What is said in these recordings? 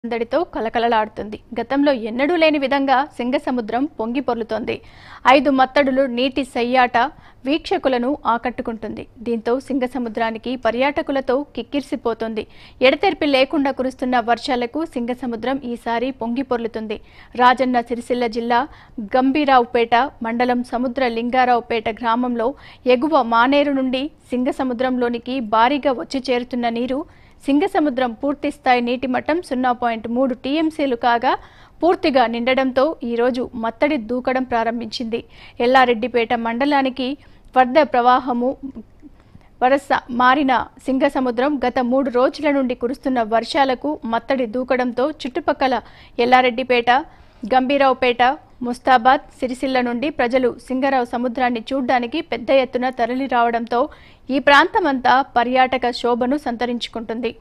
సందడితో కలకలలాడుతుంది గతంలో ఎన్నడూ లేని విధంగా సింగసముద్రం పొంగి పొర్లుతోంది ఐదు మత్తడులు నీటి సయ్యాట వీక్షకులను ఆకట్టుకుంటుంది దీంతో సింగసముద్రానికి పర్యాటకులతో కిక్కిరిసిపోతుంది ఎడతెరిపి లేకుండా కురుస్తున్న వర్షాలకు సింగసముద్రం ఈసారి పొంగి పొర్లుతుంది రాజన్న సిరిసిల్ల జిల్లా గంభీరావుపేట మండలం సముద్ర లింగారావుపేట గ్రామంలో ఎగువ మానేరు నుండి సింగసముద్రంలోనికి భారీగా వచ్చి చేరుతున్న నీరు సింగసముద్రం పూర్తి స్థాయి నీటి మట్టం సున్నా పాయింట్ మూడు టీఎంసీలు కాగా పూర్తిగా నిండడంతో ఈరోజు మత్తడి దూకడం ప్రారంభించింది ఎల్లారెడ్డిపేట మండలానికి వరద ప్రవాహము వరస మారిన సింగసముద్రం గత మూడు రోజుల నుండి కురుస్తున్న వర్షాలకు మత్తడి దూకడంతో చుట్టుపక్కల ఎల్లారెడ్డిపేట గంభీరావుపేట ముస్తాబాద్ సిరిసిల్ల నుండి ప్రజలు సింగరావు సముద్రాన్ని చూడ్డానికి పెద్ద ఎత్తున తరలి రావడంతో ఈ ప్రాంతమంతా పర్యాటక శోభను సంతరించుకుంటుంది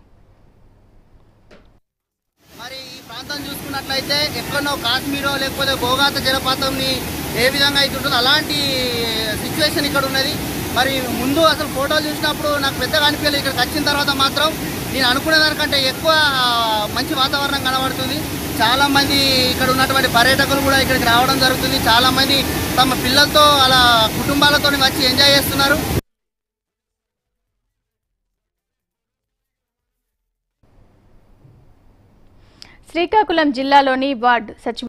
మరి ఈ ప్రాంతం చూసుకున్నట్లయితే ఎక్కడో కాశ్మీరో లేకపోతే గోగాత జలపాతంని ఏ విధంగా అయితే ఉంటుందో అలాంటి సిచ్యువేషన్ ఇక్కడ ఉన్నది మరి ముందు అసలు ఫోటోలు చూసినప్పుడు నాకు పెద్దగా అనిపించలేదు ఇక్కడికి వచ్చిన తర్వాత మాత్రం నేను అనుకునే దానికంటే ఎక్కువ ఆ, మంచి వాతావరణం కనబడుతుంది చాలా మంది ఇక్కడ ఉన్నటువంటి పర్యాటకులు కూడా ఇక్కడికి రావడం జరుగుతుంది చాలా మంది తమ పిల్లలతో అలా కుటుంబాలతో వచ్చి ఎంజాయ్ చేస్తున్నారు శ్రీకాకుళం జిల్లాలోని వార్డ్ సచివ